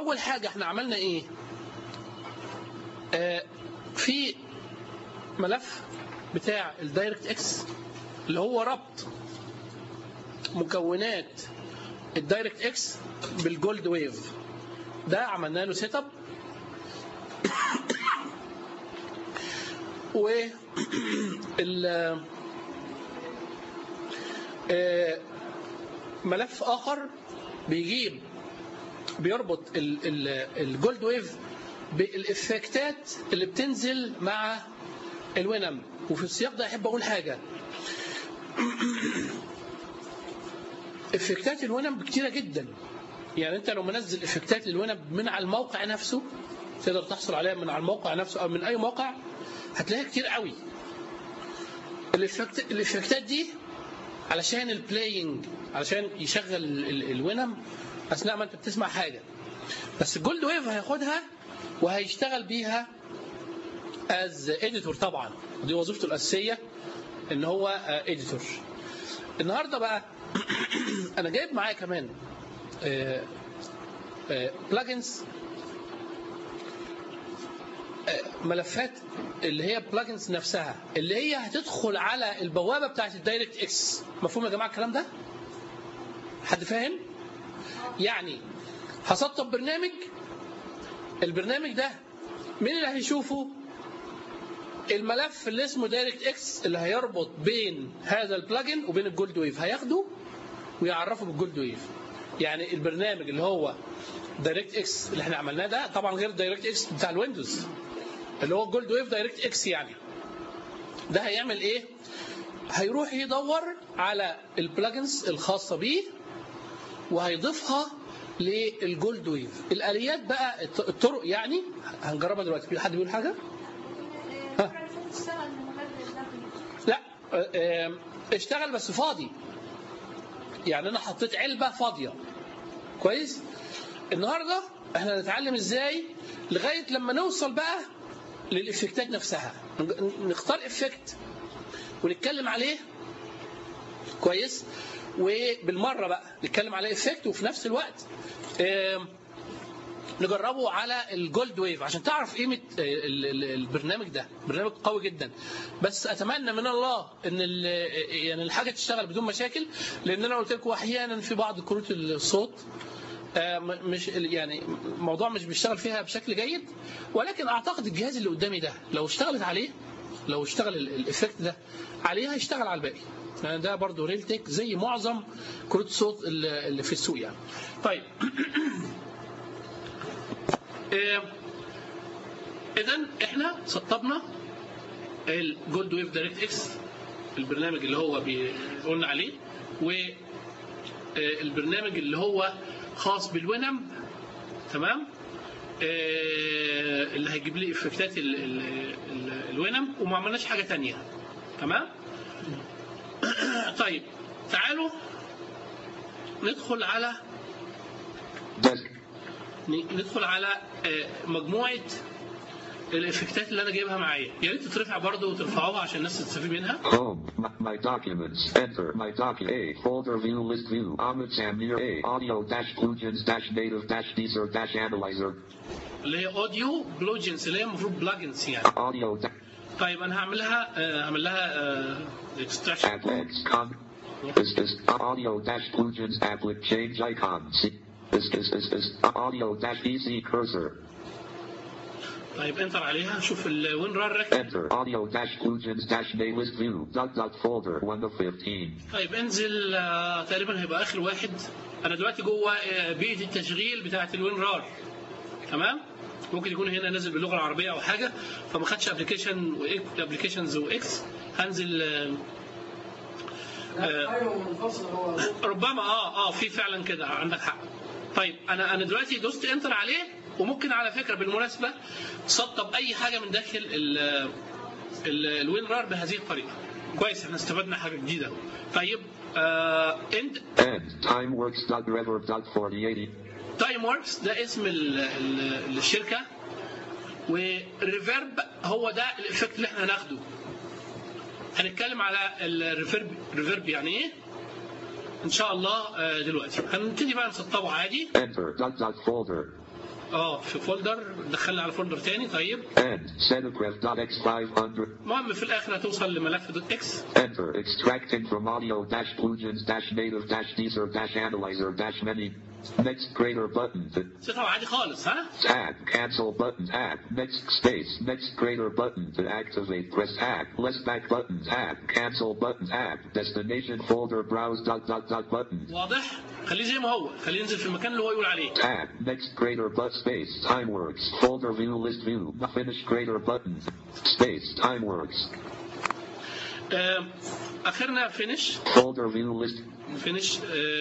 اول حاجه احنا عملنا ايه آه في ملف بتاع الدايركت اكس اللي هو ربط مكونات الدايركت اكس بالجولد ويف ده عملنا له سيت اب و ال آه، ملف اخر بيجيب بيربط ال- ال- الجولد ويف بالافكتات اللي بتنزل مع الوينم وفي السياق ده احب اقول حاجه افكتات الوينم كتيره جدا يعني انت لو منزل افكتات للوينم من على الموقع نفسه تقدر تحصل عليها من على الموقع نفسه او من اي موقع هتلاقيها كتير قوي الإفكت... الافكتات دي علشان البلاينج علشان يشغل ال- ال- الوينم اثناء ما انت بتسمع حاجه بس الجولد ويف هياخدها وهيشتغل بيها از اديتور طبعا دي وظيفته الاساسيه ان هو اديتور النهارده بقى انا جايب معايا كمان بلجنز ملفات اللي هي بلجنز نفسها اللي هي هتدخل على البوابه بتاعت الدايركت اكس مفهوم يا جماعه الكلام ده حد فاهم يعني هسطب برنامج البرنامج ده مين اللي هيشوفه الملف اللي اسمه دايركت اكس اللي هيربط بين هذا البلجن وبين الجولد ويف هياخده ويعرفه بالجولد ويف يعني البرنامج اللي هو دايركت اكس اللي احنا عملناه ده طبعا غير دايركت اكس بتاع الويندوز اللي هو جولد ويف دايركت اكس يعني ده هيعمل ايه هيروح يدور على البلجنز الخاصه بيه وهيضيفها للجولد ويف الاليات بقى الط- الطرق يعني هنجربها دلوقتي في حد بيقول حاجه ها. تشتغل من غير الدبليو لا آه، آم، اشتغل بس فاضي يعني انا حطيت علبه فاضيه كويس النهارده احنا هنتعلم ازاي لغايه لما نوصل بقى للافكتات نفسها ن- نختار افكت ونتكلم عليه كويس وبالمره بقى نتكلم عليه افكت وفي نفس الوقت آم، نجربه على الجولد ويف عشان تعرف قيمه آه، ال- ال- البرنامج ده برنامج قوي جدا بس اتمنى من الله ان ال- يعني الحاجه تشتغل بدون مشاكل لان انا قلت لكم احيانا في بعض كروت الصوت آه، م- مش يعني الموضوع مش بيشتغل فيها بشكل جيد ولكن اعتقد الجهاز اللي قدامي ده لو اشتغلت عليه لو اشتغل ال- الايفكت ده عليه هيشتغل على الباقي يعني ده برضه ريل تك زي معظم كروت الصوت اللي اللي في السوق يعني طيب اذا احنا سطبنا الجولد ويف دايركت اكس البرنامج اللي هو بي- قلنا عليه والبرنامج اللي هو خاص بالوينم تمام آه، اللي هيجيب لي افكتات ال- ال- ال- الوينم وما عملناش حاجه تانية تمام طيب تعالوا ندخل على Desk. ن- ندخل على آه، مجموعه الافكتات اللي انا جايبها معايا يا ريت تترفع برضه وترفعوها عشان الناس تستفيد منها Home. My, my documents. Enter. My doc A. Folder view list view. Ahmed Samir A. Audio dash plugins dash native dash deezer dash analyzer. اللي هي اوديو بلوجنز اللي هي المفروض بلجنز يعني Audio dash طيب انا هعملها آه، هعمل لها اكستراكشن applets. Com. Is is audio dash plugins applet change icon. See. Is is is is audio dash PC cursor. طيب انتر عليها نشوف ال- وين رار ركب Enter. Audio dash plugins dash name list view. Dot dot folder 1 of 15. طيب انزل آه، تقريبا هيبقى اخر واحد انا دلوقتي جوه آه، بيئه التشغيل بتاعه الوين رار تمام ممكن يكون هنا نازل باللغه العربيه او حاجه فما خدش ابلكيشن ابلكيشنز واكس هنزل آه، آه، ايوه منفصل هو ربما اه اه في فعلا كده عندك حق طيب انا انا دلوقتي دوست انتر عليه وممكن على فكره بالمناسبه تسطب اي حاجه من داخل ال ال الوين رار بهذه الطريقه كويس احنا استفدنا حاجه جديده طيب آه انت End. Timeworks.reverb.4080. تايم وركس ده اسم ال ال الشركه وريفيرب هو ده الافكت اللي احنا هناخده هنتكلم على الريفيرب ريفيرب يعني ايه ان شاء الله آه، دلوقتي هنبتدي بقى نسطبه عادي Enter. Dot dot folder. اه في فولدر دخلنا على فولدر تاني طيب End. Centercraft.x500. المهم في الاخر هتوصل لملف دوت اكس Enter. Extracting from audio dash plugins dash native dash deezer dash analyzer dash many. Next greater button. The سيتها عادي خالص ها Tab. Cancel button. Tab. Next space. Next greater button to activate. Press Tab. Less back button. Tab. Cancel button. Tab. Destination folder. Browse dot dot dot button. واضح خليه زي ما هو خليه ينزل في المكان اللي هو يقول عليه Tab. Next greater but space. Timeworks. Folder view list view. Finish greater button. Space. Timeworks. آه، اخرنا فينش Folder view list. فينش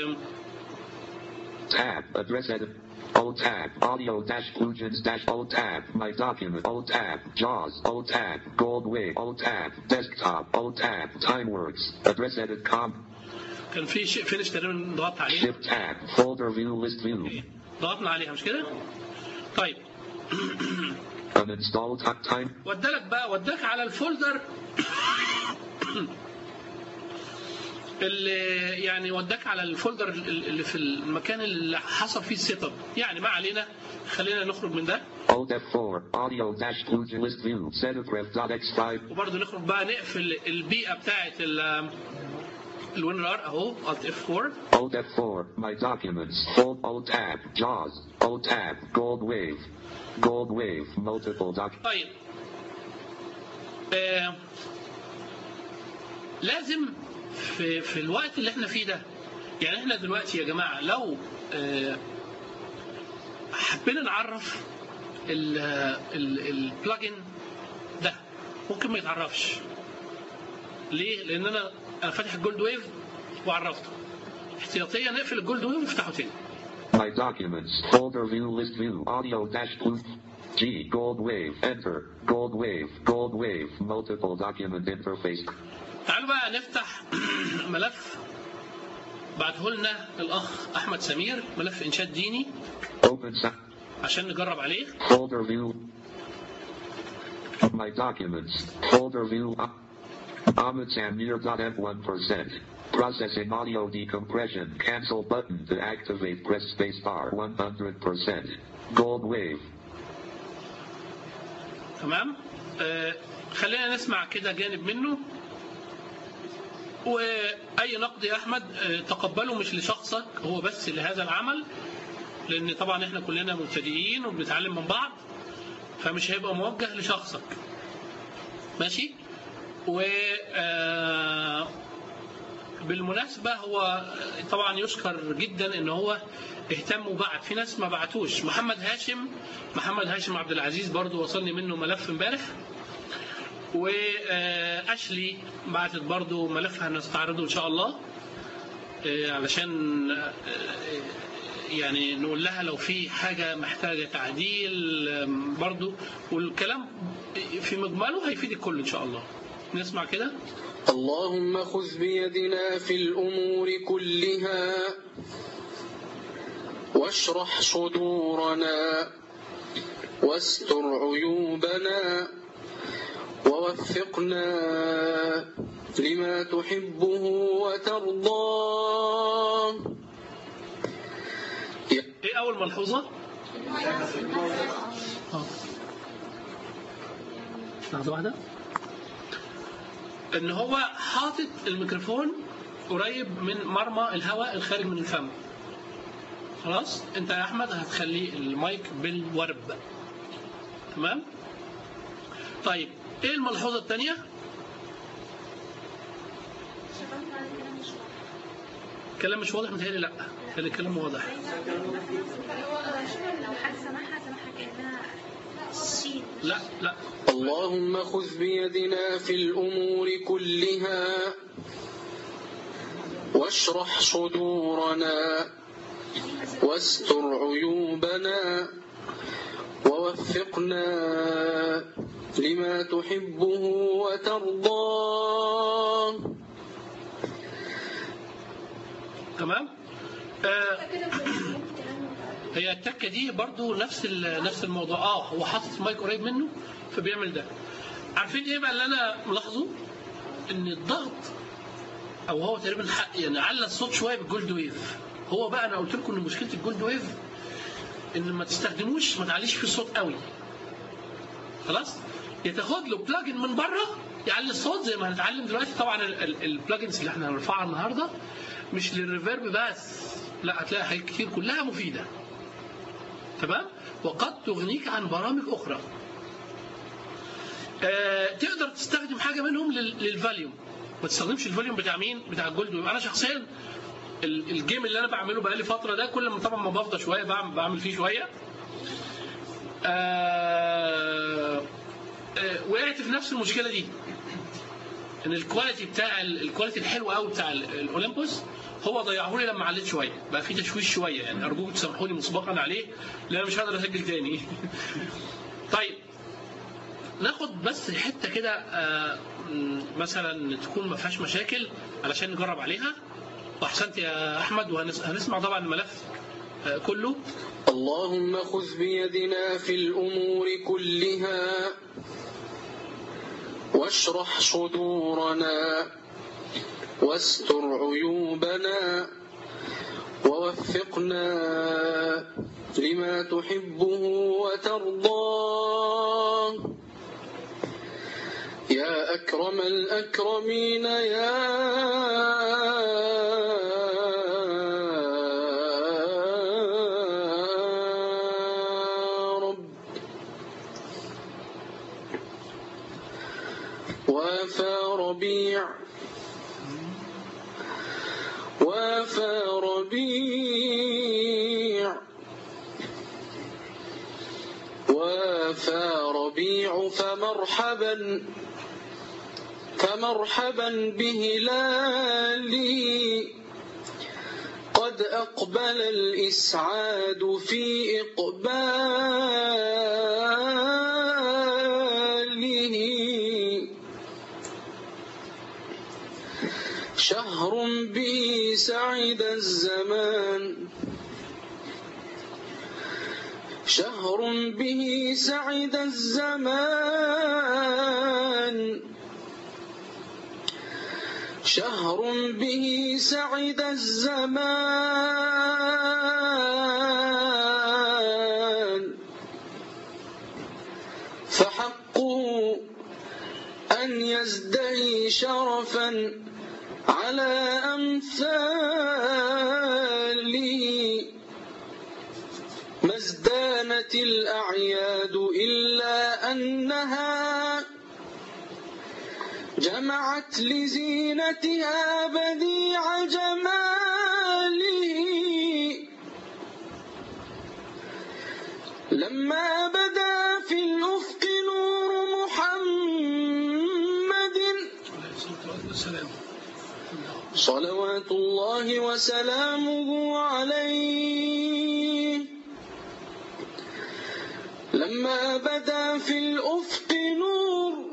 Tab. Address edit. O tab. Audio dash plugins dash O tab. My document. O tab. JAWS. O tab. Gold wave. O tab. Desktop. O tab. Timeworks. Address edit com. كان في شيء فينش تقريبا ضغطت عليه Shift tab. Folder view list view. ضغطنا عليها مش كده طيب Uninstall ti- time. ودالك بقى وداك على الفولدر اللي يعني وداك على الفولدر اللي في المكان اللي حصل فيه السيت اب يعني ما علينا خلينا نخرج من ده Alt F4. Audio dash plugin list view. Centercraft.x5. وبرضه نخرج بقى نقفل البيئه بتاعه ال- الوينرار اهو الت اف 4 Alt F4. My documents. Fold O tab. JAWS. O tab. Gold wave. Gold wave. Multiple doc. طيب آه لازم في في الوقت اللي احنا فيه ده يعني احنا دلوقتي يا جماعه لو آه حبينا نعرف البلجن ده ممكن ما يتعرفش ليه؟ لان انا انا فاتح الجولد ويف وعرفته احتياطيا نقفل الجولد ويف ونفتحه تاني My documents. Folder view list view. Audio dash blue. G. Gold wave. Enter. Gold wave. Gold wave. Multiple document interface. تعالوا بقى نفتح ملف بعته لنا الاخ احمد سمير ملف انشاد ديني Open sa- عشان نجرب عليه folder view. My documents. Folder view. Ahmed Samir.f1%. Processing audio decompression. Cancel button to activate. Press spacebar. 100%. Gold wave. تمام آه خلينا نسمع كده جانب منه واي نقد يا احمد آه تقبله مش لشخصك هو بس لهذا العمل لان طبعا احنا كلنا مبتدئين وبنتعلم من بعض فمش هيبقى موجه لشخصك ماشي و آه، بالمناسبة هو طبعا يشكر جدا ان هو اهتم وبعت في ناس ما بعتوش محمد هاشم محمد هاشم عبد العزيز برضو وصلني منه ملف امبارح واشلي بعتت برضو ملف هنستعرضه ان شاء الله آه، علشان آه، يعني نقول لها لو في حاجة محتاجة تعديل آم، برضو والكلام في مجمله هيفيد الكل ان شاء الله نسمع كده اللهم خذ بيدنا في الأمور كلها واشرح صدورنا واستر عيوبنا ووفقنا لما تحبه وترضاه ايه اول ملحوظة آه. لحظة واحدة ان هو حاطط الميكروفون قريب من مرمى الهواء الخارج من الفم خلاص انت يا احمد هتخلي المايك بالورب تمام طيب ايه الملحوظة الثانية شغال على كده مش واضح. كلام مش واضح متهيألي لا كان الكلام واضح هو شغل لو حد سمعها سمعها كأنها شيت لا لا اللهم خذ بيدنا في الأمور كلها واشرح صدورنا واستر عيوبنا ووفقنا لما تحبه وترضاه تمام آه كده بجد كلام هي التكه دي برضو نفس ال- نفس الموضوع اه هو حاطط المايك قريب منه فبيعمل ده عارفين ايه بقى اللي انا ملاحظه ان الضغط او هو تقريبا حق يعني على الصوت شويه بالجولد ويف هو بقى انا قلت لكم ان مشكله الجولد ويف ان ما تستخدموش ما تعليش فيه الصوت قوي خلاص يتاخد له بلاجن من بره يعلي الصوت زي ما هنتعلم دلوقتي طبعا البلاجنز اللي احنا هنرفعها النهارده مش للريفيرب بس لا هتلاقي حاجات كتير كلها مفيده تمام وقد تغنيك عن برامج اخرى آه، تقدر تستخدم حاجه منهم لل- للفاليوم ما تستخدمش الفوليوم بتاع مين بتاع الجولد انا شخصيا ال- الجيم اللي انا بعمله بقالي فتره ده كل ما طبعا ما بفضى شويه بعمل, بعمل فيه شويه آه آه وقعت في نفس المشكله دي ان الكواليتي بتاع ال- الكواليتي الحلو قوي بتاع ال- الاولمبوس هو ضيعه لي لما عليت شويه بقى في تشويش شويه يعني ارجوكم تسامحوني مسبقا عليه لان انا مش هقدر اسجل تاني طيب ناخد بس حته كده آه، م، مثلا تكون ما فيهاش مشاكل علشان نجرب عليها واحسنت يا احمد وهنسمع طبعا الملف آه، كله اللهم خذ بيدنا في الأمور كلها واشرح صدورنا واستر عيوبنا ووفقنا لما تحبه وترضاه يا أكرم الأكرمين يا رب وافى ربيع وافى ربيع وافى ربيع فمرحبا فمرحبا بهلالي قد أقبل الإسعاد في إقباله شهر به سعد الزمان شهر به سعد الزمان شهر به سعد الزمان فحقه أن يزدهي شرفا على أمثاله ما ازدانت الأعياد إلا أنها جمعت لزينتها بديع جماله لما بدا في الأفق نور محمد صلوات الله وسلامه عليه لما بدا في الأفق نور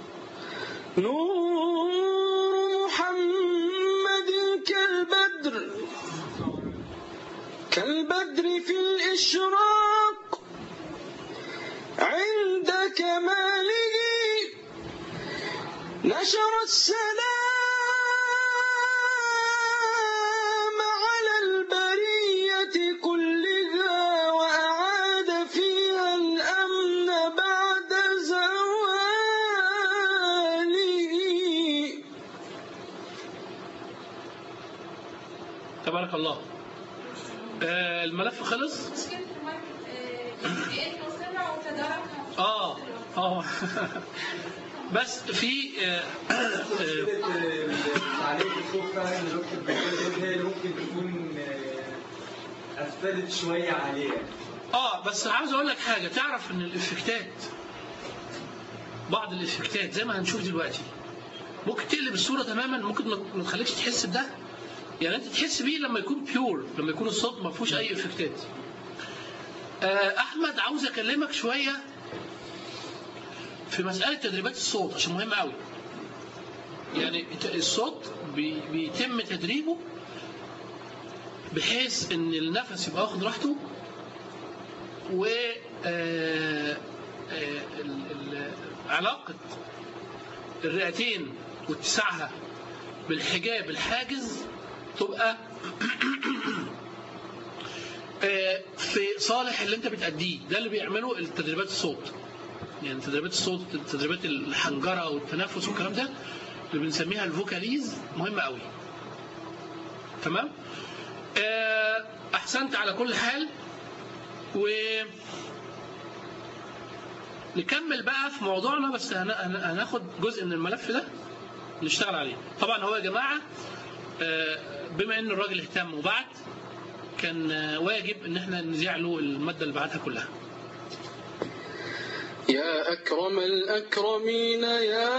نور محمد كالبدر كالبدر في الإشراق عند كماله نشر السلام على البرية كلها وأعاد فيها الأمن بعد زواله تبارك الله آه، الملف خلص مشكلة المايك آه، بقيت مصرة وتداركها اه اه بس في آه، آه، تعليق الصوت فعلا اللي دكتور بيقول هي اللي ممكن تكون آه، اثبتت شويه عليها اه بس عاوز اقول لك حاجه تعرف ان الافكتات بعض الافكتات زي ما هنشوف دلوقتي ممكن تقلب الصوره تماما ممكن ما ما تخليكش تحس بده يعني انت تحس بيه لما يكون بيور لما يكون الصوت ما فيهوش اي افكتات آه احمد عاوز اكلمك شويه في مساله تدريبات الصوت عشان مهم قوي يعني الت- الصوت بي- بيتم تدريبه بحيث ان النفس يبقى واخد راحته و آه، آه، ال- ال- علاقة الرئتين واتساعها بالحجاب الحاجز تبقى آه، في صالح اللي انت بتأديه ده اللي بيعمله التدريبات الصوت يعني تدريبات الصوت تدريبات الحنجره والتنفس والكلام ده اللي بنسميها الفوكاليز مهمه قوي تمام آه، احسنت على كل حال و نكمل بقى في موضوعنا بس هن- هن- هناخد جزء من الملف ده نشتغل عليه طبعا هو يا جماعه آه، بما ان الراجل اهتم وبعت كان آه، واجب ان احنا نذيع له الماده اللي بعتها كلها يا أكرم الأكرمين يا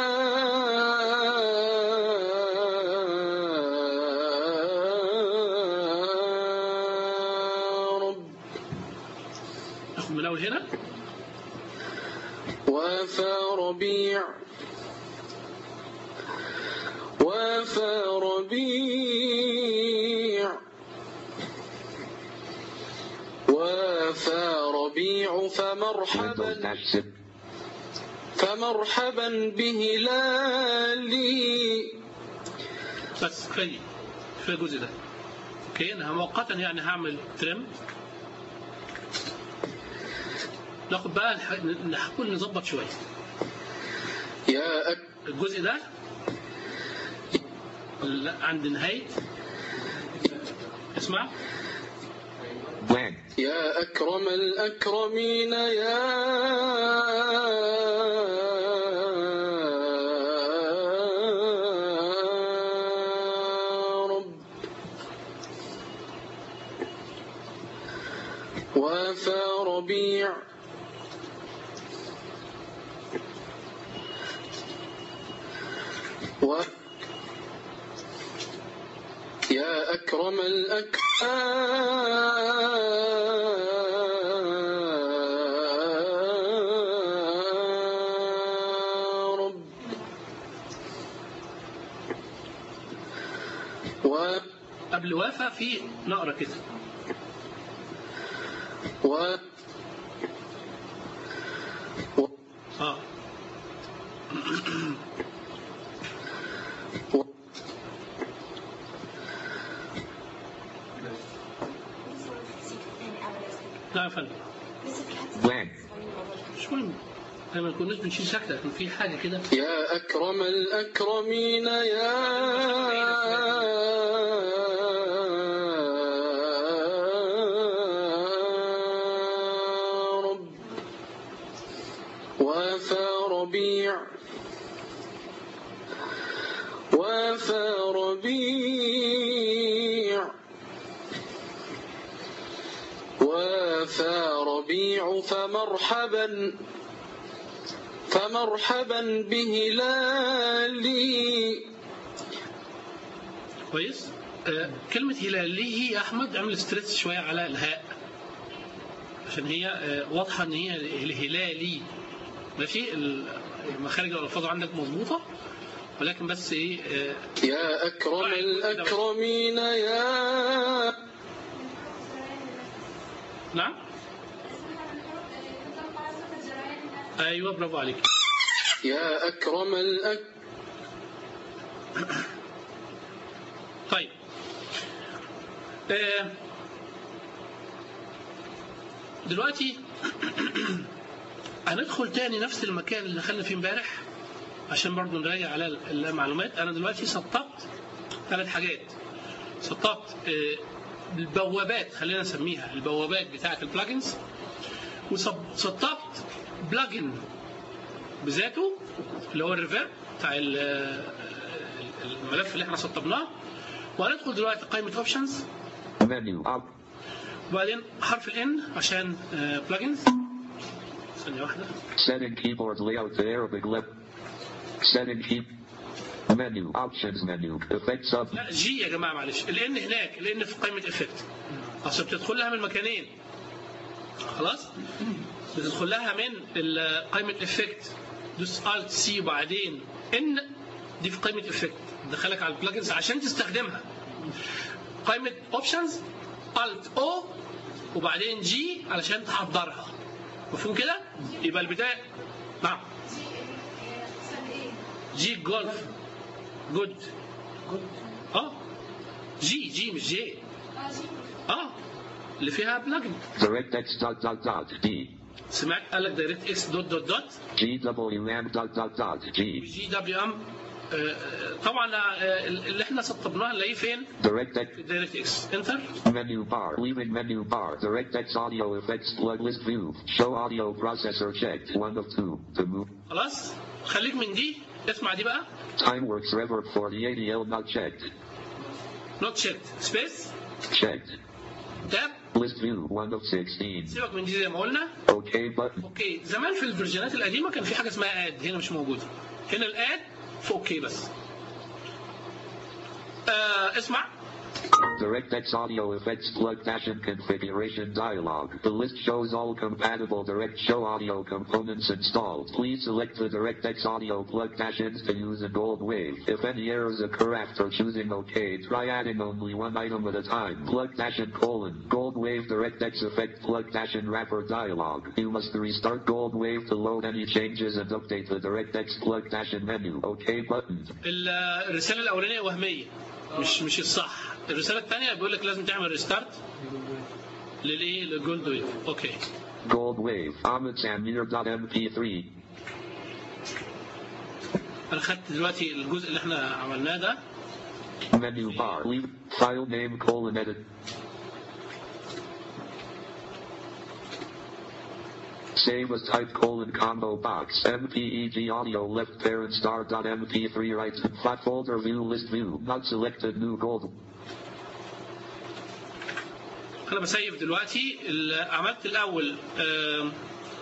رب ناخد من الاول هنا وافى ربيع وافى ربيع وافى ربيع Windows فمرحبا dash zip. فمرحبا بهلالي بس كفايه كفايه الجزء ده اوكي انا مؤقتا يعني هعمل ترم ناخد بقى الح- نحاول نظبط شويه يا أك الجزء ده لا، عند نهايه اسمع Blank. يا أكرم الأكرمين يا رب وافى ربيع و يا أكرم الأكرم و قبل وافى في نقرة كده و و اه و لا يا فندم Blank. مش مهم احنا ما كناش بنشيل سكتة كان في حاجة كده يا أكرم الأكرمين يا رب وافى ربيع وافى ربيع وافى ربيع فمرحبا فمرحبا بهلالي كويس آه كلمة هلالي يا أحمد اعمل ستريس شوية على الهاء عشان هي آه واضحة إن هي الهلالي ماشي ال- مخارج الألفاظ عندك مظبوطة ولكن بس إيه آه يا أكرم الأكرمين يا نعم أيوه برافو عليك يا أكرم الأك طيب آه، دلوقتي هندخل تاني نفس المكان اللي دخلنا فيه امبارح عشان برضو نراجع على المعلومات انا دلوقتي سطبت ثلاث حاجات سطبت آه، البوابات خلينا نسميها البوابات بتاعه البلاجنز وسطبت بلاجن بذاته اللي هو الريفيرب بتاع ال- الملف اللي احنا سطبناه وهندخل دلوقتي قائمه اوبشنز Menu. Up. وبعدين حرف الان عشان بلجنز ثانيه واحده Setting keyboard layout to Arabic left. Setting key. Menu. Options menu. Effects up. لا جي يا جماعه معلش الان هناك الان في قائمه افكت اصل بتدخل لها من مكانين خلاص بتدخل لها من ال- قائمه افكت دوس الت سي وبعدين ان دي في قائمه افكت تدخلك على البلجنز عشان تستخدمها قائمه اوبشنز الت او وبعدين جي علشان تحضرها مفهوم كده يبقى البدايه نعم جي جولف جود اه جي جي مش جي اه اللي فيها بلجن DirectX dot dot dot D. سمعت قال لك دايركت اكس دوت دوت دوت GWM dot dot dot G. جي دبليو ام طبعا آه، اللي احنا سطبناه نلاقيه فين؟ DirectX في دايركت اكس انتر menu bar. Leaving menu bar. DirectX audio effects plug list view. Show audio processor checked. One of two. To move. خلاص خليك من دي اسمع دي بقى Timeworks reverb for the ADL not checked. نوت شيت سبيس Checked. تاب List view. One of 16. سيبك من دي زي ما قلنا OK button. اوكي زمان في الفيرجنات القديمه كان في حاجه اسمها اد هنا مش موجوده هنا الاد في اوكي بس آه اسمع DirectX audio effects plug fashion configuration dialog. The list shows all compatible Direct Show audio components installed. Please select the DirectX audio plug fashions to use a gold wave. If any errors occur after choosing OK, try adding only one item at a time. Plug fashion colon gold wave DirectX effect plug fashion wrapper dialog. You must restart gold wave to load any changes and update the DirectX plug fashion menu. OK button. ال- الرساله الاولانيه وهميه مش مش الصح الرساله الثانيه بيقول لك لازم تعمل ريستارت للايه للجولد ويف اوكي Gold wave. Ahmed Samir.mp3. انا خدت دلوقتي الجزء اللي احنا عملناه ده Menu bar. Leave file name colon edit. Save as type colon combo box. MPEG audio left parent star dot MP3 right. Flat folder view list view. Not selected new gold. انا بسيف دلوقتي ال- عملت الاول آم،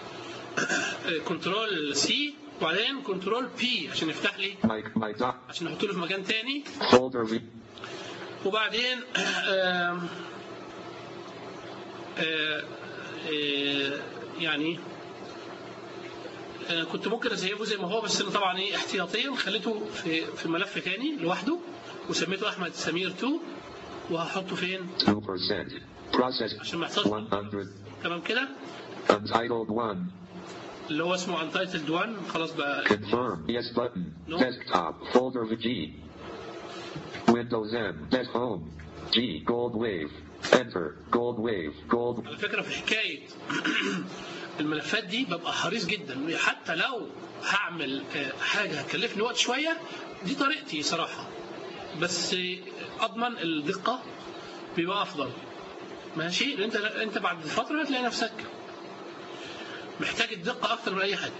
كنترول سي وبعدين كنترول بي عشان يفتح لي My, my dot. عشان احط له في مكان تاني Folder view. وبعدين آم، آه، آه، يعني آه، كنت ممكن اسيبه زي ما هو بس انا طبعا ايه احتياطيا خليته في في ملف تاني لوحده وسميته احمد سمير 2 وهحطه فين 2%. Process عشان ما يحصلش 100. تمام كده Untitled 1. اللي هو اسمه انتايتلد 1 خلاص بقى Confirm. Yes button. No. Desktop. Folder of G. Windows M. Desk Home. G. Gold Wave. Enter. Gold Wave. Gold. على فكره في حكايه الملفات دي ببقى حريص جدا حتى لو هعمل آه، حاجه هتكلفني وقت شويه دي طريقتي صراحه بس آه، اضمن الدقه بيبقى افضل ماشي لأن انت انت بعد فتره هتلاقي نفسك محتاج الدقه اكتر من اي حاجه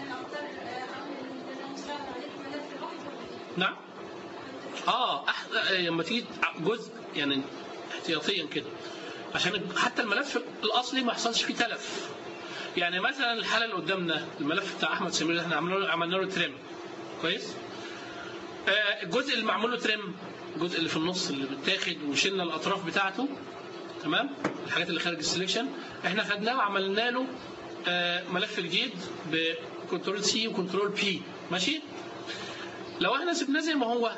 نعم اه أح... آه، لما تيجي جزء يعني احتياطيا كده عشان حتى الملف الاصلي ما يحصلش فيه تلف يعني مثلا الحاله اللي قدامنا الملف بتاع احمد سمير اللي احنا عملنا له عملنا له تريم كويس آه الجزء اللي معمول له تريم الجزء اللي في النص اللي متاخد وشلنا الاطراف بتاعته تمام الحاجات اللي خارج السليكشن احنا خدناه وعملنا له آه ملف جديد بكنترول سي وكنترول بي ماشي لو احنا سيبناه زي ما هو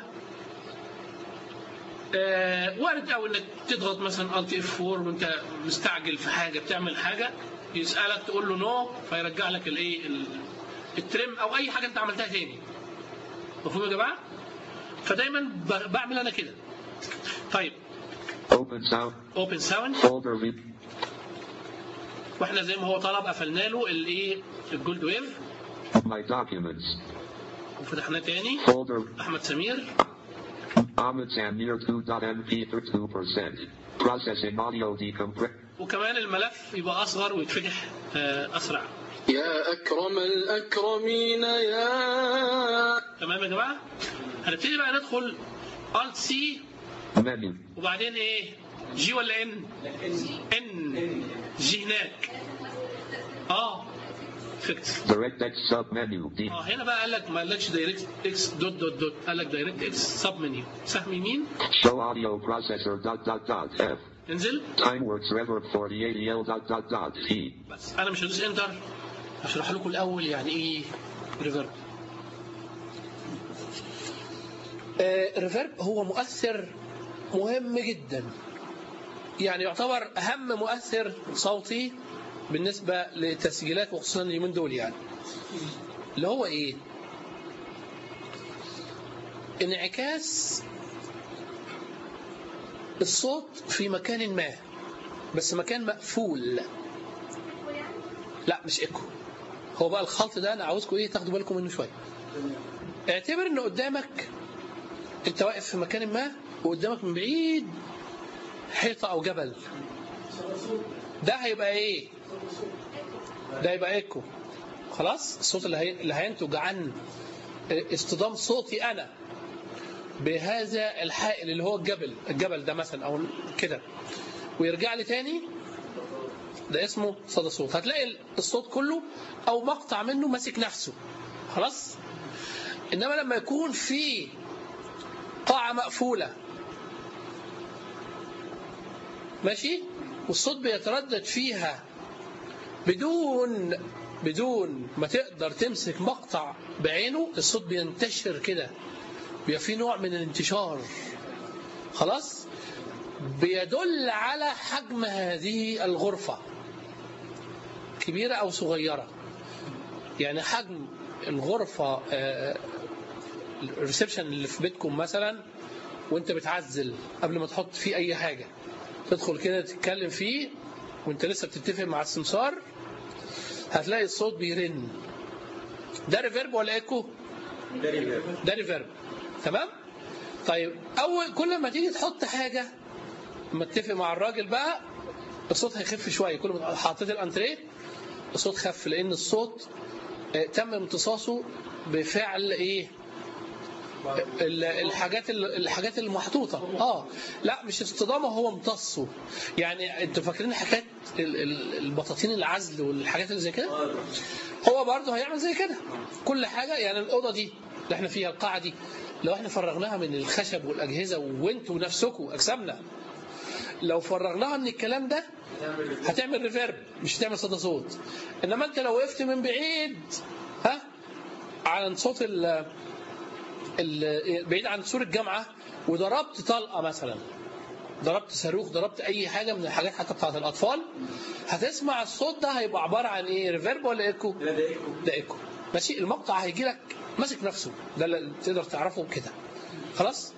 آه، وارد قوي انك تضغط مثلا الت اف 4 وانت مستعجل في حاجه بتعمل حاجه يسالك تقول له نو فيرجع لك الايه ال- الترم او اي حاجه انت عملتها تاني مفهوم يا جماعه فدايما ب- بعمل انا كده طيب Open sound. اوبن ساوند Folder view. واحنا زي ما هو طلب قفلنا له الايه الجولد ويف My documents. وفتحناه تاني Folder. احمد سمير Ahmed Samir 2.mp 2%. Processing audio decompression. وكمان الملف يبقى اصغر ويتفتح آه، اسرع يا أكرم الأكرمين يا تمام يا جماعه هنبتدي بقى ندخل الت سي Menu. وبعدين ايه جي ولا ان ان جي هناك اه فيكت DirectX submenu. D. اه هنا بقى قال لك ما قالكش دايركت اكس دوت دوت دوت قال لك دايركت اكس سب منيو سهم يمين Show audio processor dot dot dot F. انزل Timeworks reverb for the ADL dot dot dot T. بس انا مش هدوس انتر هشرح لكم الاول يعني ايه ريفرب الريفرب هو مؤثر مهم جدا يعني يعتبر اهم مؤثر صوتي بالنسبه للتسجيلات وخصوصا اليومين دول يعني اللي هو ايه انعكاس الصوت في مكان ما بس مكان مقفول لا مش ايكو هو بقى الخلط ده انا عاوزكم ايه تاخدوا بالكم منه شويه اعتبر ان قدامك انت واقف في مكان ما وقدامك من بعيد حيطه او جبل ده هيبقى ايه ده هيبقى ايكو خلاص الصوت اللي, هي... اللي هينتج عن اصطدام صوتي انا بهذا الحائل اللي هو الجبل الجبل ده مثلا او كده ويرجع لي تاني ده اسمه صدى صوت هتلاقي الصوت كله او مقطع منه ماسك نفسه خلاص انما لما يكون في قاعة مقفولة ماشي والصوت بيتردد فيها بدون بدون ما تقدر تمسك مقطع بعينه الصوت بينتشر كده بيبقى في نوع من الانتشار خلاص بيدل على حجم هذه الغرفة كبيرة أو صغيرة يعني حجم الغرفة الريسبشن اللي في بيتكم مثلا وانت بتعزل قبل ما تحط فيه أي حاجة تدخل كده تتكلم فيه وانت لسه بتتفق مع السمسار هتلاقي الصوت بيرن ده ريفيرب ولا ايكو؟ ده ريفيرب تمام؟ طيب اول كل ما تيجي تحط حاجه لما تتفق مع الراجل بقى الصوت هيخف شويه كل ما حطيت الانتريه الصوت خف لان الصوت آه، تم امتصاصه بفعل ايه ال- الحاجات ال- الحاجات المحطوطه اه لا مش اصطدامه هو امتصه يعني انتوا فاكرين حكايه ال- ال- البطاطين العزل والحاجات اللي زي كده هو برضه هيعمل زي كده كل حاجه يعني الاوضه دي اللي احنا فيها القاعه دي لو احنا فرغناها من الخشب والاجهزه وانتوا نفسكم اجسامنا لو فرغناها من الكلام ده هتعمل ريفيرب مش هتعمل صدى صوت انما انت لو وقفت من بعيد ها عن صوت ال ال- بعيد عن سور الجامعه وضربت طلقه مثلا ضربت صاروخ ضربت اي حاجه من الحاجات حتى بتاعت الاطفال هتسمع الصوت ده هيبقى عباره عن ايه ريفيرب ولا ايكو لا ده ايكو ده ايكو ماشي المقطع هيجي لك ماسك نفسه ده اللي تقدر تعرفه كده خلاص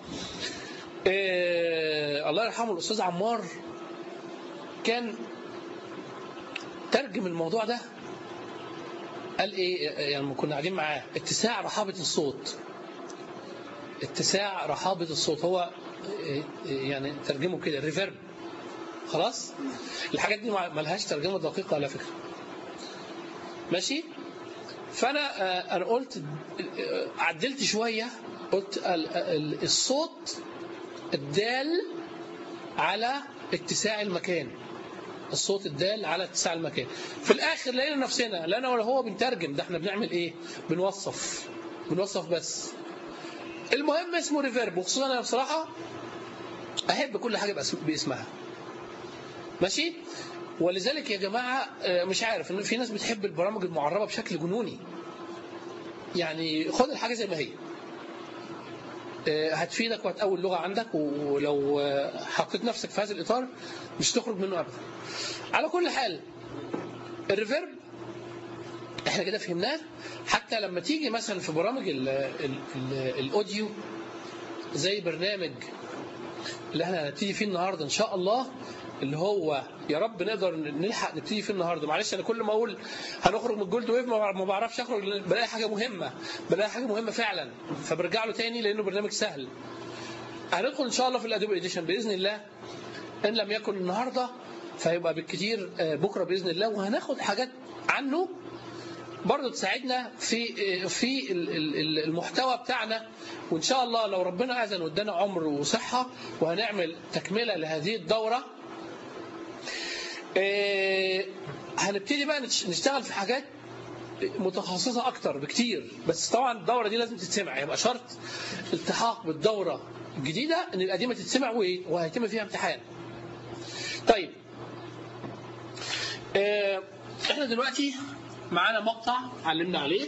إيه الله يرحمه الاستاذ عمار كان ترجم الموضوع ده قال ايه يعني لما كنا قاعدين معاه اتساع رحابه الصوت اتساع رحابه الصوت هو إيه، يعني ترجمه كده ريفيرب خلاص الحاجات دي ما ما لهاش ترجمه دقيقه على فكره ماشي فانا آه، انا قلت آه، عدلت شويه قلت ال- ال- الصوت الدال على اتساع المكان الصوت الدال على اتساع المكان في الاخر لقينا نفسنا لا انا ولا هو بنترجم ده احنا بنعمل ايه بنوصف بنوصف بس المهم اسمه ريفيرب وخصوصا انا بصراحه احب كل حاجه بأس- باسمها ماشي ولذلك يا جماعه آه، مش عارف ان في ناس بتحب البرامج المعربه بشكل جنوني يعني خد الحاجه زي ما هي آه، هتفيدك وهتقوي اللغه عندك ولو آه، حطيت نفسك في هذا الاطار مش تخرج منه ابدا على كل حال الريفيرب احنا كده فهمناه حتى لما تيجي مثلا في برامج ال ال ال الاوديو زي برنامج اللي احنا هنبتدي فيه النهارده ان شاء الله اللي هو يا رب نقدر نلحق نبتدي فيه النهارده معلش انا كل ما اقول هنخرج من الجولد ويف ما ما بعرفش اخرج لأن بلاقي حاجه مهمه بلاقي حاجه مهمه فعلا فبرجع له تاني لانه برنامج سهل هندخل ان شاء الله في الادوبي اديشن باذن الله ان لم يكن النهارده فيبقى بالكثير آه، بكره باذن الله وهناخد حاجات عنه برضه تساعدنا في في ال- ال- المحتوى بتاعنا وان شاء الله لو ربنا اذن وادانا عمر وصحه وهنعمل تكمله لهذه الدوره آه، هنبتدي بقى نش- نشتغل في حاجات متخصصه اكتر بكتير بس طبعا الدوره دي لازم تتسمع يبقى شرط التحاق بالدوره الجديده ان القديمه تتسمع وإيه؟ وهيتم فيها امتحان طيب آه، احنا دلوقتي معانا مقطع علمنا عليه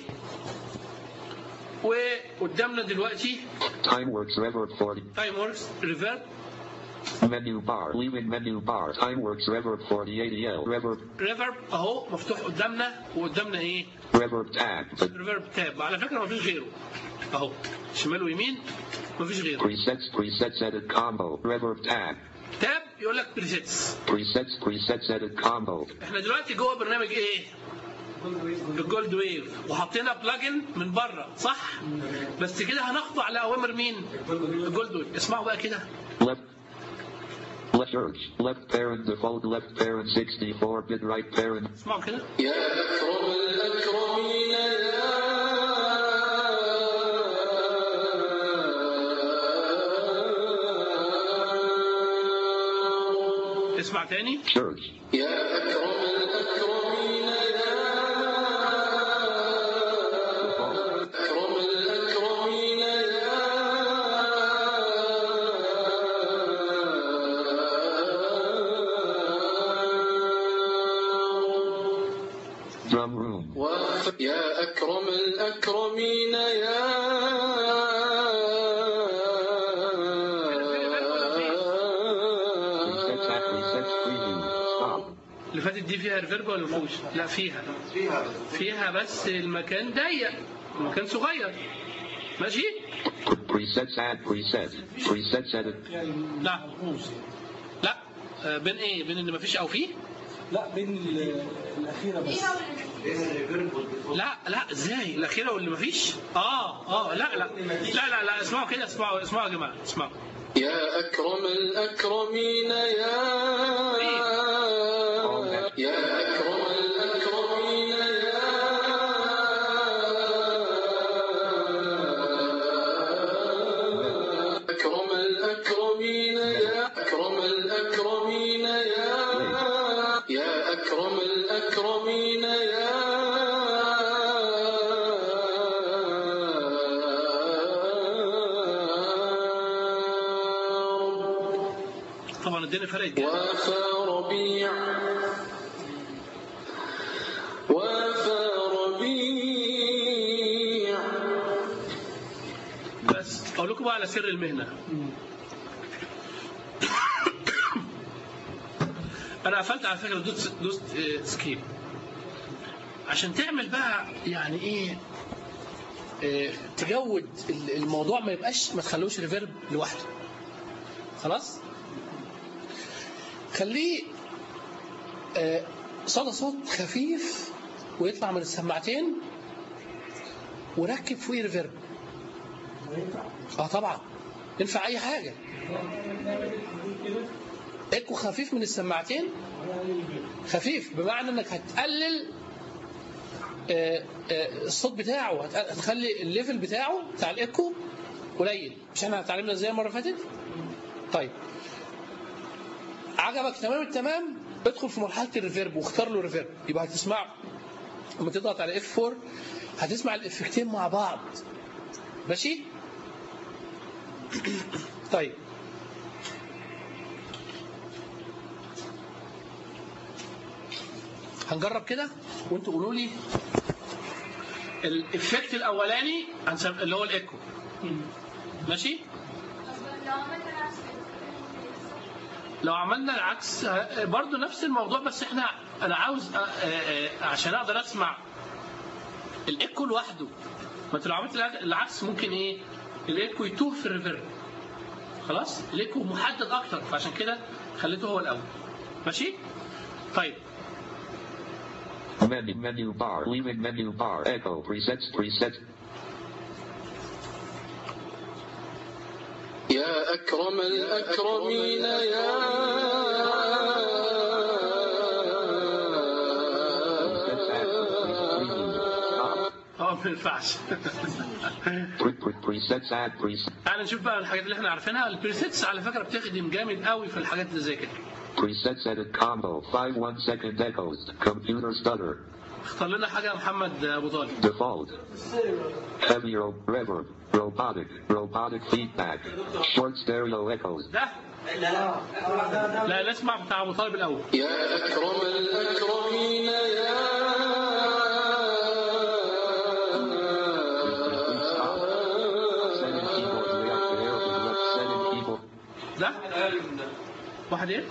وقدامنا دلوقتي Timeworks Reverb 40. تايم وركس ريفيرب Menu bar. Leaving menu bar. Timeworks Reverb 48L. Reverb. ريفيرب اهو مفتوح قدامنا وقدامنا ايه Reverb tab. ريفيرب تاب على فكره مفيش غيره اهو شمال ويمين مفيش غيره Presets. Presets edit combo. Reverb tab. تاب يقول لك بريسيتس Presets, presets edit combo. احنا دلوقتي جوه برنامج ايه الجولد ويف وحطينا بلاجن من بره صح بس كده هنخضع لاوامر مين الجولد ويف اسمعوا بقى كده Left. Left search. Left parent default. Left parent 64 bit. Right parent. اسمعوا كده يا أكرم الأكرمين يا اسمع تاني Search. يا أكرم الأكرمين يا أكرم الأكرمين يا Drum room. وف- يا أكرم الأكرمين يا Presets at presets preview. Stop. اللي فاتت دي فيها ريفيرب ولا مفيهوش لا فيها فيها بس المكان ضيق المكان صغير ماشي Presets add preset. Presets edit. لا لا آه، بين ايه بين ان مفيش او فيه لا بين ال- الاخيره بس لا لا ازاي الاخيره واللي مفيش اه اه لا لا لا لا لا اسمعوا كده اسمعوا اسمعوا يا جماعه اسمعوا يا أكرم الأكرمين يا يا أكرم الأكرمين يا أكرم الأكرمين يا أكرم الأكرمين يا يا أكرم الأكرمين يا طبعا الدنيا فرقت جامد. وافى ربيع وافى ربيع بس اقول لكم بقى على سر المهنه انا قفلت على فكره دوست دوست آه، سكيب عشان تعمل بقى يعني ايه آه، تجود ال- الموضوع ما يبقاش ما تخلوش ريفيرب لوحده خلاص خليه آه، صدى صوت خفيف ويطلع من السماعتين وركب فوقيه ريفيرب اه طبعا ينفع اي حاجه ايكو خفيف من السماعتين خفيف بمعنى انك هتقلل آه، آه، الصوت بتاعه هت- هتخلي الليفل بتاعه بتاع الايكو قليل مش احنا اتعلمنا ازاي المره اللي فاتت طيب عجبك تمام التمام ادخل في مرحله الريفيرب واختار له ريفيرب يبقى هتسمع لما تضغط على اف 4 هتسمع الافكتين مع بعض ماشي طيب هنجرب كده وانتوا قولوا لي الافكت الاولاني هنسم- اللي هو الايكو ماشي لو عملنا العكس آه، برضو نفس الموضوع بس احنا انا عاوز آه، آه، آه، عشان اقدر اسمع الايكو لوحده ما انت لو عملت العكس ممكن ايه الايكو يتوه في الريفيرب خلاص الايكو محدد اكتر فعشان كده خليته هو الاول ماشي طيب Menu, menu bar. Leaving menu bar. Echo. Presets, presets. يا أكرم الأكرمين يا Presets add preview. Stop. اه ما ينفعش Pre- pre- presets add presets. تعال نشوف بقى الحاجات اللي احنا عارفينها البريسيتس على فكره بتخدم جامد قوي في الحاجات اللي زي كده Presets edit combo. 5 1 second echoes. Computer stutter. اختار لنا حاجه يا محمد ابو طالب Default. Heavy ro- reverb. Robotic. Robotic feedback. Short stereo echoes. ده لا نسمع بتاع ابو طالب الاول يا أكرم الأكرمين يا Setting keyboard layout to arrow to the left. Setting keyboard. ده واحد ايه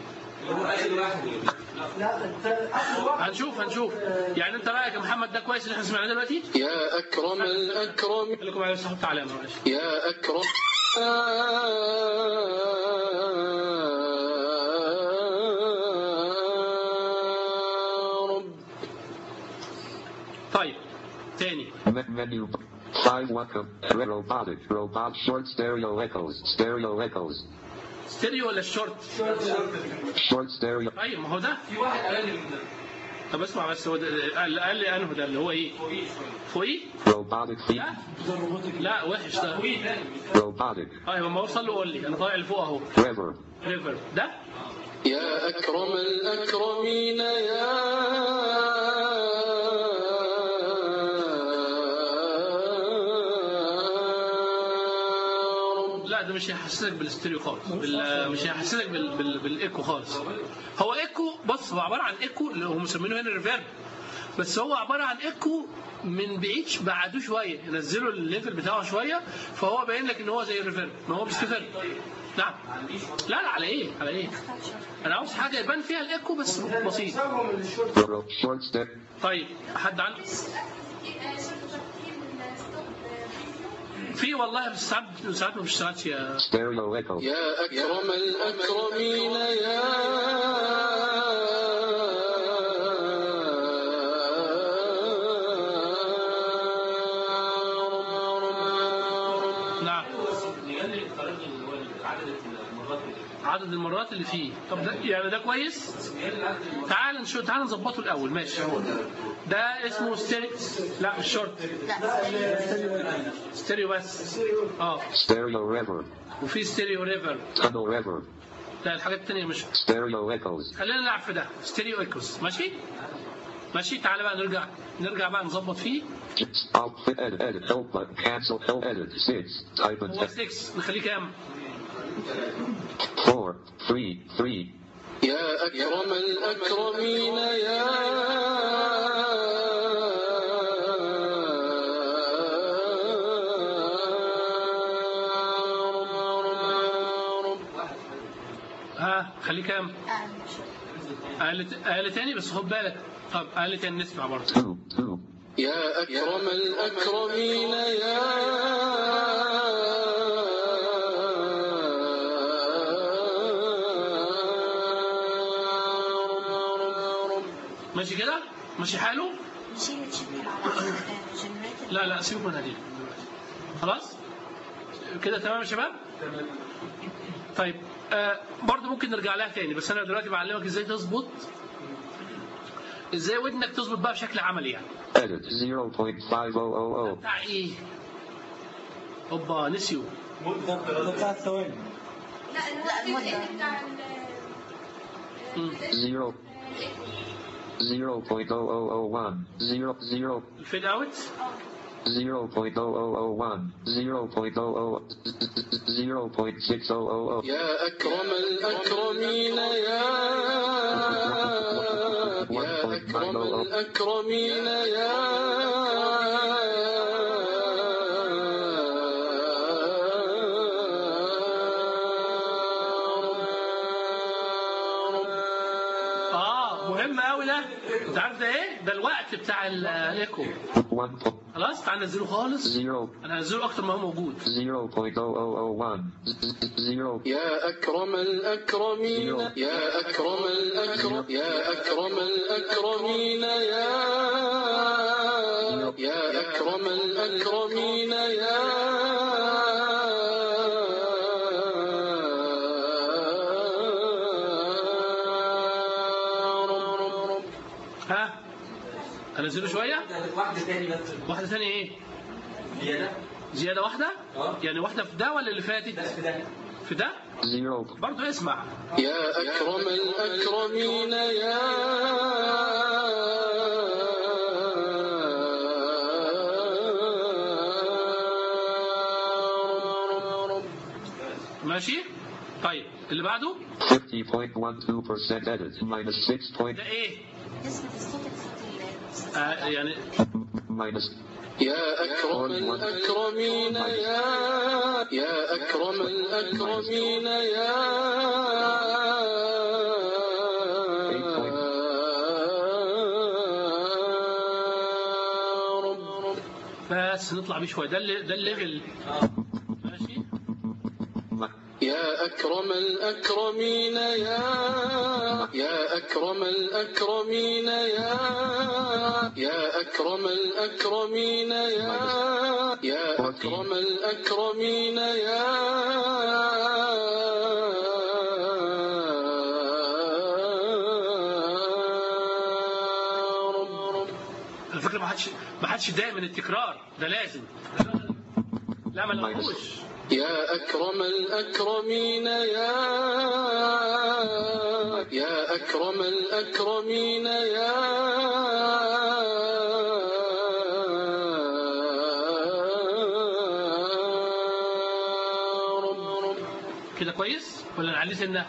هنشوف هنشوف يعني انت رايك يا محمد ده كويس اللي احنا سمعناه دلوقتي يا أكرم الأكرم اقول لكم عايز احط علامه معلش يا أكرم طيب تاني Me- menu. 5 welcome. Robotic. Robot short stereo echoes. Stereo echoes. ستيريو ولا الشورت Short stereo. طيب ما هو ده في واحد اقل من ده طب اسمع بس هو ده اللي قال لي انه ده اللي هو ايه فوقيه Robotic feet. لا لا وحش ده Robotic. اه لما اوصل له قول لي انا طالع لفوق اهو Reverb. ريفر ده يا أكرم الأكرمين يا رب لا ده مش هيحسسك بالاستيريو خالص بال... مش هيحسسك بال... بال... بالايكو خالص هو ايكو بص هو عباره عن ايكو اللي هم مسمينه هنا ريفيرب بس هو عباره عن ايكو من بعيد بعدوه شويه نزلوا الليفل بتاعه شويه فهو باين لك ان هو زي الريفيرب ما هو مش ريفيرب نعم لا لا على ايه على ايه انا عاوز حاجه يبان فيها الايكو بس بسيط Ro- Short step. طيب حد عنده في والله بس ساعات ساعات ما بيشتغلش يا Stereo echo. يا أكرم الأكرمين يا رب نعم عدد المرات اللي فيه طب ده يعني ده كويس تعال نشوف تعال نظبطه الاول ماشي ده اسمه ستيريو لا مش شورت ستيريو بس اه Stereo reverb. وفي ستيريو ريفر Tunnel reverb. لا الحاجات التانية مش Stereo echoes. خلينا نلعب في ده ستيريو ايكوس ماشي ماشي تعالى بقى نرجع نرجع بقى نظبط فيه Outfit edit edit help button cancel help edit six type and هو 6 نخليه كام؟ four three three يا أكرم الأكرمين يا رب ها خليه كام؟ اقل اقل تاني بس خد بالك طب اقل تاني نسمع برضه two two يا أكرم الأكرمين يا رب ماشي كده؟ ماشي حاله؟ نشيل تشيل على جنريتر لا لا سيبك من هذه خلاص؟ كده تمام يا شباب؟ طيب آه برضه ممكن نرجع لها تاني بس انا دلوقتي بعلمك ازاي تظبط ازاي ودنك تظبط بقى بشكل عملي يعني edit zero point five oh oh oh بتاع ايه؟ اوبا نسيوا ده بتاع الثواني لا المدة مم. zero zero point oh oh oh one zero zero الفيد اوت zero point oh oh oh one zero point oh oh zero point six oh oh oh يا أكرم الأكرمين يا يا أكرم الأكرمين يا اه مهم قوي ده انت عارف ده ايه؟ ده الوقت بتاع ال- الايكو one po- خلاص تعال ننزله خالص zero انا هنزله اكتر ما هو موجود zero point oh oh oh one zero يا أكرم الأكرمين يا أكرم الأكرم يا أكرم الأكرمين يا يا أكرم الأكرمين يا رب رب ها هنزله شويه واحدة تاني بس واحده ثانيه ايه زيادة زياده واحده اه. يعني واحده في ده ولا اللي ده فاتت في ده في ده zero برضه اسمع يا أكرم الأكرمين يا رب ماشي طيب اللي بعده 50.12% edit minus 6 point ده ايه نسبة الصوت الصوت آه يعني minus يا أكرم الأكرمين يا يا أكرم الأكرمين يا رب رب بس نطلع بيه شويه ده اللي ده الليفل ماشي يا أكرم الأكرمين يا يا أكرم الأكرمين يا يا أكرم الأكرمين يا يا أكرم الأكرمين يا رب رب على فكره ما حدش ما حدش يتضايق من التكرار ده لازم لا ما لهوش يا أكرم الأكرمين يا يا أكرم الأكرمين يا رب رب كده كويس ولا نعلي سنه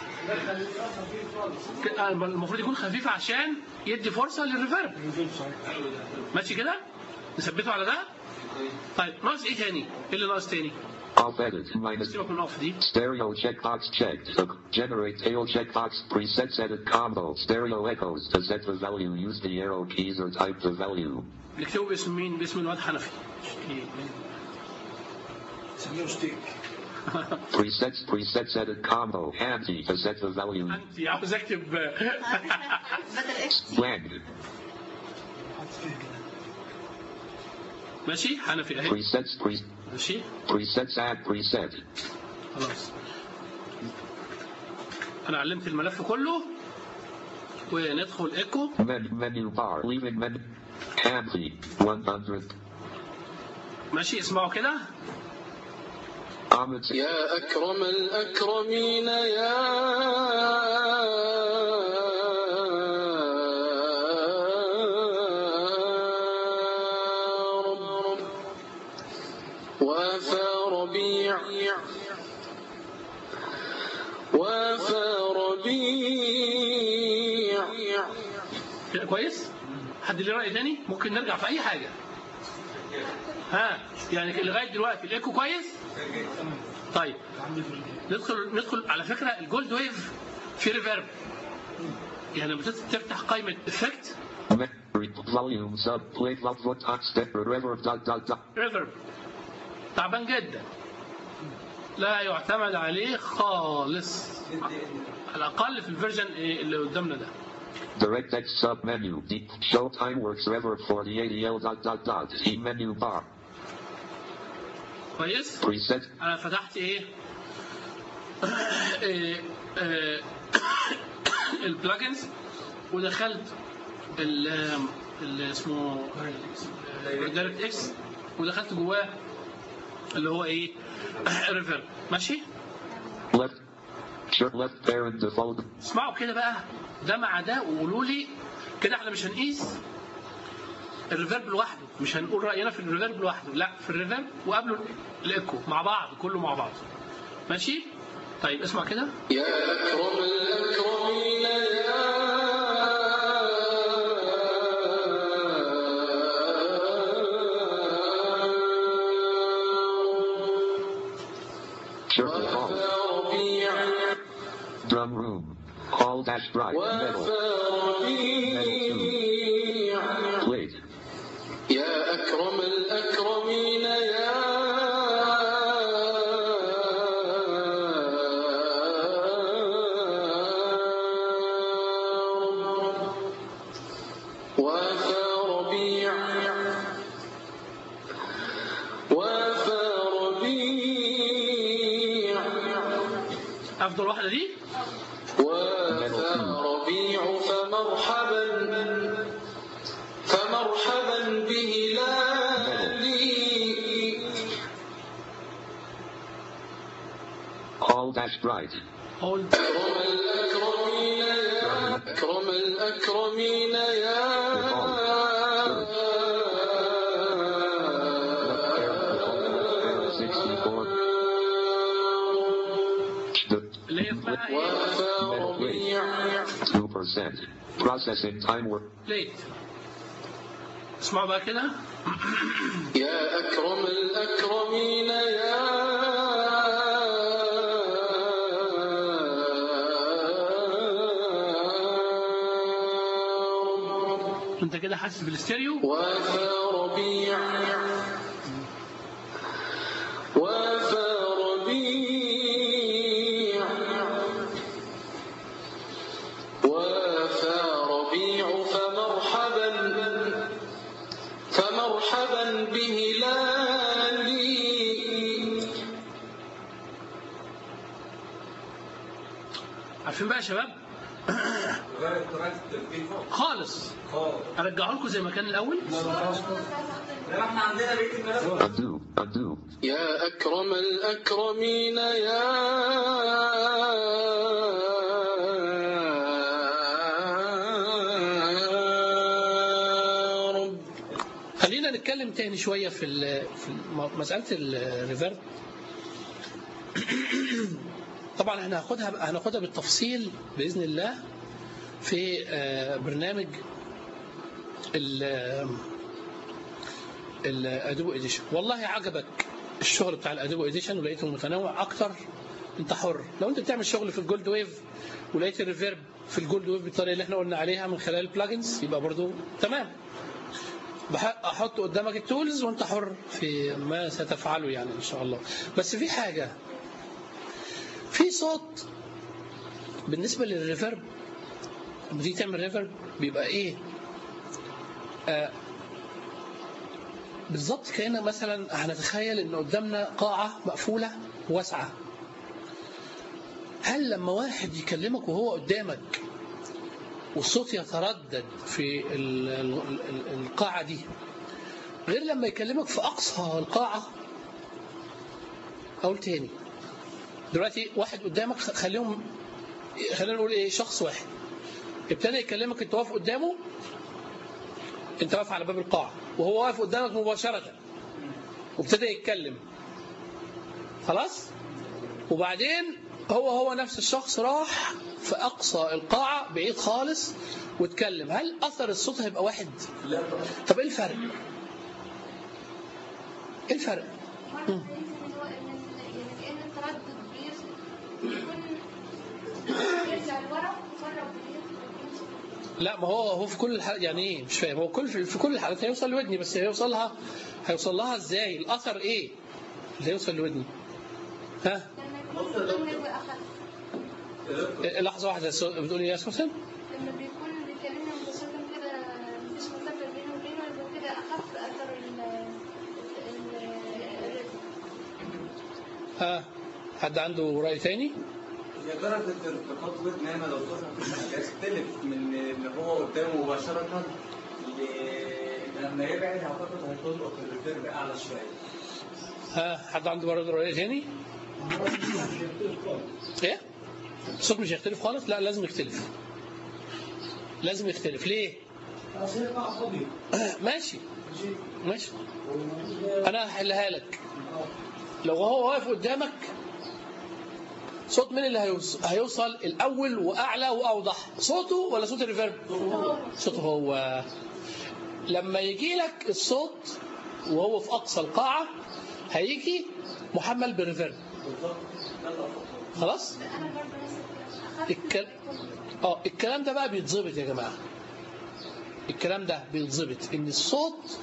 ك- آه، المفروض يكون خفيف عشان يدي فرصه للريفيرب ماشي كده نثبته على ده طيب ناقص ايه تاني ايه اللي ناقص تاني Off edit minus سيبك من اوف دي stereo checkbox checked. The generate tail checkbox presets edit combo. Stereo echoes. To set the value, use the arrow keys or type the value. نكتبه باسم مين باسم الواد حنفي سميه ستيك Presets presets edit combo. Handy to set the value. انت عاوز اكتب بدل اكس تي Blank. ماشي حنفي اهي Presets pre ماشي presets add preset. خلاص انا علمت الملف كله وندخل ايكو Men, menu bar. Leaving menu. Handy 100. ماشي اسمعوا كده Ahmed يا أكرم الأكرمين يا رب رب وافى ربيع وافى ربيع كده كويس حد ليه راي تاني ممكن نرجع في اي حاجه ها يعني لغايه دلوقتي الايكو كويس طيب ندخل ندخل على فكره الجولد ويف في ريفيرب يعني لما تفتح قائمه افكت Memory volume sub play love what talk step reverb dot dot dot. ريفيرب تعبان جدا لا يعتمد عليه خالص على الاقل في الفيرجن إيه اللي قدامنا ده DirectX sub menu. Deep show time works reverb for the ADL dot dot dot. E menu bar. كويس Preset انا فتحت ايه إيه، آه، البلجنز ودخلت ال اللي اسمه دايركت اكس ودخلت جواه اللي هو ايه ريفر ماشي left. Sure left parent default. اسمعوا كده بقى ده مع ده وقولوا لي كده احنا مش هنقيس الريفيرب لوحده مش هنقول راينا في الريفيرب لوحده لا في الريفيرب وقبله الايكو مع بعض كله مع بعض ماشي طيب اسمع كده يا أكرم الأكرمين Sure يا default. وافى ربيع Drum room. All dash bright. Metal. وافى ربيع Played. يا أكرم الأكرمين يا رب وافى ربيع وافى ربيع افضل واحده دي وافى ربيع فمرحبا فمرحبا بهلالي All dash bright. اول أكرم الأكرمين يا أكرم الأكرمين يا Sixty-four. The اللي هي اسمها ايه وافى ربيع two percent. Processing time work. ليت اسمعوا بقى كده يا أكرم الأكرمين يا رب انت كده حاسس بالاستيريو وافى ربيع وافى ربيع وافى ربيع فمرحبا مرحبا بهلالي عارفين بقى يا شباب غير طريقه التسجيل خالص خالص خالص ارجعه لكم زي ما كان الاول لا احنا عندنا بقيه الملف Undo. Undo. يا أكرم الأكرمين يا رب خلينا نتكلم تاني شويه في ال- في الم- مساله الريفيرب طبعا احنا هناخدها هناخدها بالتفصيل باذن الله في آه، برنامج ال الادوبو اديشن والله عجبك الشغل بتاع الادوبو اديشن ولقيته متنوع اكتر انت حر لو انت بتعمل شغل في الجولد ويف ولقيت الريفيرب في الجولد ويف بالطريقه اللي احنا قلنا عليها من خلال البلاجنز يبقى برضو تمام بح- احط قدامك التولز وانت حر في ما ستفعله يعني ان شاء الله بس في حاجه في صوت بالنسبه للريفرب لما تيجي تعمل ريفرب بيبقى ايه آه بالظبط كأن مثلا هنتخيل ان قدامنا قاعه مقفوله واسعه هل لما واحد يكلمك وهو قدامك والصوت يتردد في ال- ال- ال- القاعة دي غير لما يكلمك في أقصى القاعة أقول تاني دلوقتي واحد قدامك خ- خليهم خلينا نقول إيه شخص واحد ابتدى يكلمك أنت واقف قدامه أنت واقف على باب القاعة وهو واقف قدامك مباشرة وابتدى يتكلم خلاص وبعدين هو هو نفس الشخص راح في أقصى القاعة بعيد خالص واتكلم هل أثر الصوت هيبقى واحد؟ لا طبعا طب إيه الفرق؟ إيه الفرق؟ مرة يمكن اللي هو إن ال- يعني كأن التردد بير- بيكون بيرجع لورا مرة وبيمشي لا ما هو هو في كل الحالات يعني ايه مش فاهم هو كل في, في كل الحالات هيوصل لودني بس هيوصلها هيوصل لها ازاي الاثر ايه اللي هيوصل لودني ها لما يكون الضمير بأخف إيه، لحظه واحده سو- بتقولي ايه يا سوسن لما بيكون بيكلمنا مباشرة كده مفيش مسافة بينه وبينه يبقى كده أخف أثر ال ال- ها حد عنده راي تاني هي درجة ارتقاء ودن هنا لو تفهم هتختلف من ان هو قدامه مباشرة ل- لما يبعد اعتقد هتلقط الريفيرب اعلى شوية. ها حد عنده برضه راي تاني ايه الصوت مش هيختلف خالص لا لازم يختلف لازم يختلف ليه ماشي ماشي انا هحلها لك لو هو واقف قدامك صوت مين اللي هيوصل, هيوصل الاول واعلى واوضح صوته ولا صوت الريفيرب صوته هو لما يجي لك الصوت وهو في اقصى القاعه هيجي محمل بالريفيرب خلاص أنا برضه نفس الكلام أخف الكل... اه الكلام ده بقى بيتظبط يا جماعه الكلام ده بيتظبط ان الصوت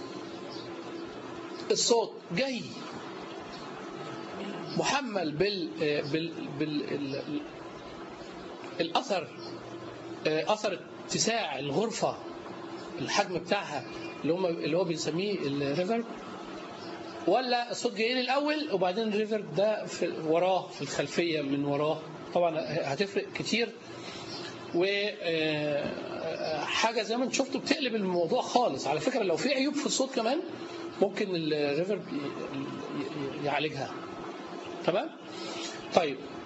الصوت جاي محمل بال بال بال ال- الاثر آه، اثر اتساع الغرفه الحجم بتاعها اللي هم اللي هو بنسميه الريفرب ولا الصوت جاي لي الاول وبعدين الريفرب ده في وراه في الخلفيه من وراه طبعا هتفرق كتير وحاجه زي ما انت شفتوا بتقلب الموضوع خالص على فكره لو في عيوب في الصوت كمان ممكن الريفرب يعالجها تمام طيب